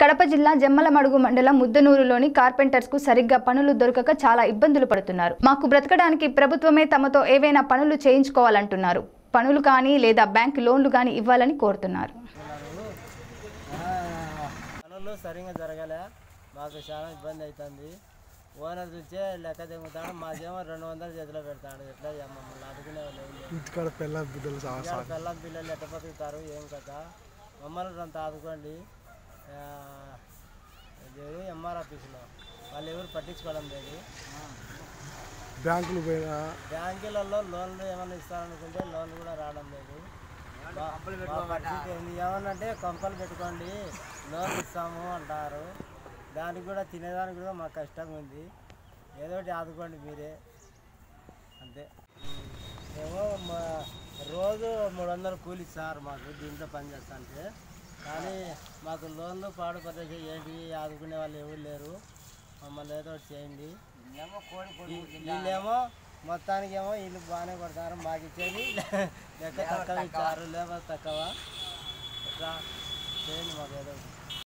కడప జిల్లా జమ్మలమడుగు మండలం ముద్దనూరులోని కార్పెంటర్స్ కు సరిగ్గా పనులు దొరకక చాలా ఇబ్బందులు పడుతున్నారు మాకు బ్రతకడానికి ప్రభుత్వమే తమతో ఏవైనా పనులు చేయించుకోవాలంటున్నారు పనులు కానీ లేదా బ్యాంక్ లోన్లు కానీ ఇవ్వాలని కోరుతున్నారు పనులు సరిగా జరగలే మాకు చాలా ఇబ్బంది అవుతుంది ఓనర్ చూసే లెక్క తెగుతాడు మాకేమో రెండు వందలు చేతిలో పెడతాడు ఎట్లా చేయం మమ్మల్ని అడుగునే వాళ్ళు ఏం లేదు. ఇంటికాడ పిల్ల బిడ్డలు సా- ఇక్కడ పిల్లల పిల్లలు ఎట్ట బతుకుతారు ఏం కదా మమ్మల్ని అంత ఆదుకోండి ఆ, ఇది ఎంఆర్ ఆఫీసులో వాళ్ళు ఎవరు పట్టించుకోవడం లేదు బ్యాంకులు పోయినా బ్యాంకులలో లోన్లు ఏమైనా ఇస్తారనుకుంటే లోన్లు కూడా రావడం లేదు మా- మా పరిస్థితి ఏంది ఏమన్నంటే కొంపలు పెట్టుకోండి లోన్ ఇస్తాము అంటారు దానికి కూడా తినేదానికి కూడా మాకు కష్టంగా ఉంది ఏదో ఒకటి ఆదుకోండి మీరే అంతే ఏమో మా రోజు మూడు వందలు కూలి సార్ మాకు దీంట్లో పని చేస్తాంటే కానీ మాకు లోన్లు పాడు ప్రదేశం ఏంటి ఆదుకునే వాళ్ళు ఎవరు లేరు మమ్మల్ని ఏదో ఒకటి చేయండి వీ- వీళ్ళేమో మొత్తానికి ఏమో వీళ్ళు బాగానే కొడతారు మాకు ఇచ్చేది లెక్క తక్కువ ఇచ్చారు లేబర్ తక్కువ ఇట్లా చేయండి మాకు ఏదో ఒకటి